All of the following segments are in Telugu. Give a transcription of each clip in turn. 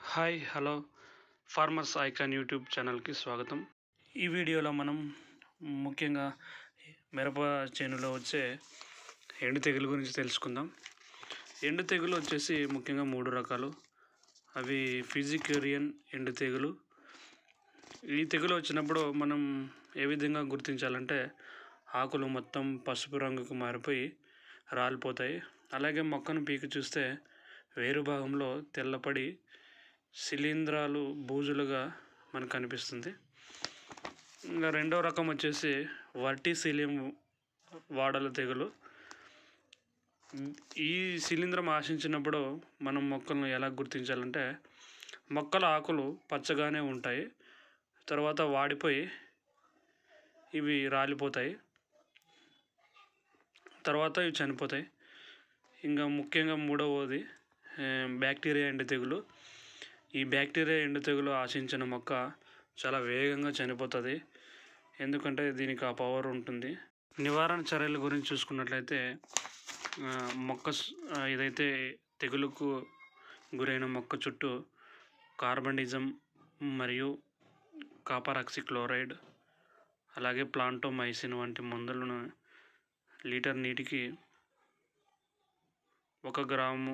hi hello farmers icon YouTube ఛానల్కి స్వాగతం ఈ వీడియోలో మనం ముఖ్యంగా మిరప చేనులో వచ్చే ఎండు తెగులు గురించి తెలుసుకుందాం ఎండు తెగులు వచ్చేసి ముఖ్యంగా మూడు రకాలు అవి ఫిజిక్యూరియన్ ఎండు తెగులు ఈ తెగులు వచ్చినప్పుడు మనం ఏ విధంగా గుర్తించాలంటే ఆకులు మొత్తం పసుపు రంగుకు మారిపోయి రాలిపోతాయి అలాగే మొక్కను పీకి చూస్తే వేరు భాగంలో తెల్లపడి శిలీంధ్రాలు బూజులుగా మనకు కనిపిస్తుంది ఇంకా రెండో రకం వచ్చేసి వర్టిసిలియం వాడల తెగులు ఈ శిలీంధ్రం ఆశించినప్పుడు మనం మొక్కలను ఎలా గుర్తించాలంటే మొక్కల ఆకులు పచ్చగానే ఉంటాయి తర్వాత వాడిపోయి ఇవి రాలిపోతాయి తర్వాత ఇవి చనిపోతాయి ఇంకా ముఖ్యంగా మూడవది ఆ, బ్యాక్టీరియా ఎండు తెగులు ఈ బ్యాక్టీరియా ఎండు తెగులు ఆశించిన మొక్క చాలా వేగంగా చనిపోతుంది ఎందుకంటే దీనికి ఆ పవర్ ఉంటుంది నివారణ చర్యల గురించి చూసుకున్నట్లయితే ఆ, మొక్క స్- ఆ, ఏదైతే తెగులుకు గురైన మొక్క చుట్టూ కార్బండిజం మరియు కాపర్ ఆక్సిక్లోరైడ్ అలాగే ప్లాంటోమైసిన్ వంటి మందులను లీటర్ నీటికి ఒక గ్రాము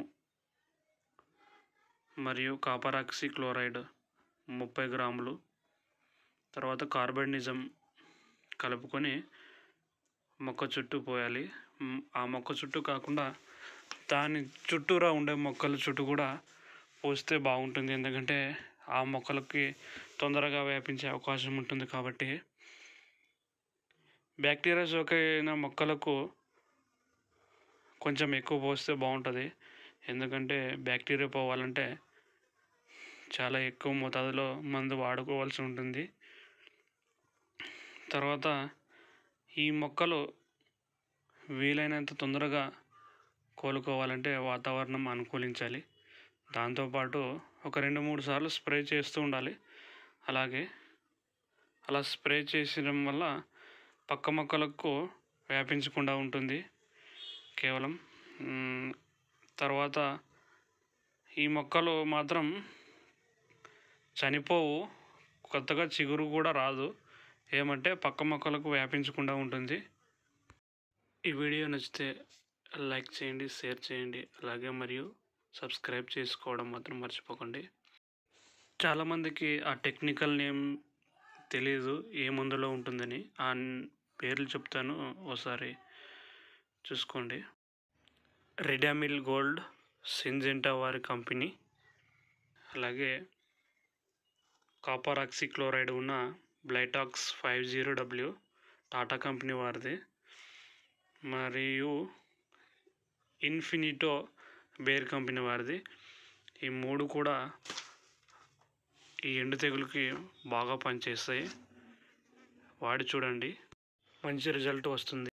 మరియు కాపర్ ఆక్సి క్లోరైడ్ ముప్పై గ్రాములు తర్వాత కార్బనిజం కలుపుకొని మొక్క చుట్టూ పోయాలి మ్, ఆ మొక్క చుట్టూ కాకుండా దాని చుట్టూరా ఉండే మొక్కల చుట్టూ కూడా పోస్తే బాగుంటుంది ఎందుకంటే ఆ మొక్కలకి తొందరగా వ్యాపించే అవకాశం ఉంటుంది కాబట్టి బ్యాక్టీరియా సోకైన మొక్కలకు కొంచెం ఎక్కువ పోస్తే బాగుంటుంది ఎందుకంటే బ్యాక్టీరియా పోవాలంటే చాలా ఎక్కువ మోతాదులో మందు వాడుకోవాల్సి ఉంటుంది తర్వాత ఈ మొక్కలు వీలైనంత తొందరగా కోలుకోవాలంటే వాతావరణం అనుకూలించాలి దాంతోపాటు ఒక రెండు మూడు సార్లు స్ప్రే చేస్తూ ఉండాలి అలాగే అలా స్ప్రే చేసడం వల్ల పక్క మొక్కలకు వ్యాపించకుండా ఉంటుంది కేవలం మ్, తర్వాత ఈ మొక్కలు మాత్రం చనిపోవు కొత్తగా చిగురు కూడా రాదు ఏమంటే పక్క మొక్కలకు వ్యాపించకుండా ఉంటుంది ఈ వీడియో నచ్చితే లైక్ చేయండి షేర్ చేయండి అలాగే మరియు సబ్స్క్రైబ్ చేసుకోవడం మాత్రం మర్చిపోకండి చాలామందికి ఆ టెక్నికల్ నేమ్ తెలియదు ఏ మందులో ఉంటుందని ఆ న్- పేర్లు చెప్తాను ఒకసారి చూసుకోండి రెడామిల్ గోల్డ్ సింజెంటా వారి కంపెనీ అలాగే కాపర్ ఆక్సిక్లోరైడ్ ఉన్న Blitox five zero W Tata కంపెనీ వారిది మరియు ఇన్ఫినిటో బేర్ కంపెనీ వారిది ఈ మూడు కూడా ఈ ఎండు తెగులుకి బాగా పనిచేస్తాయి వాడి చూడండి మంచి రిజల్ట్ వస్తుంది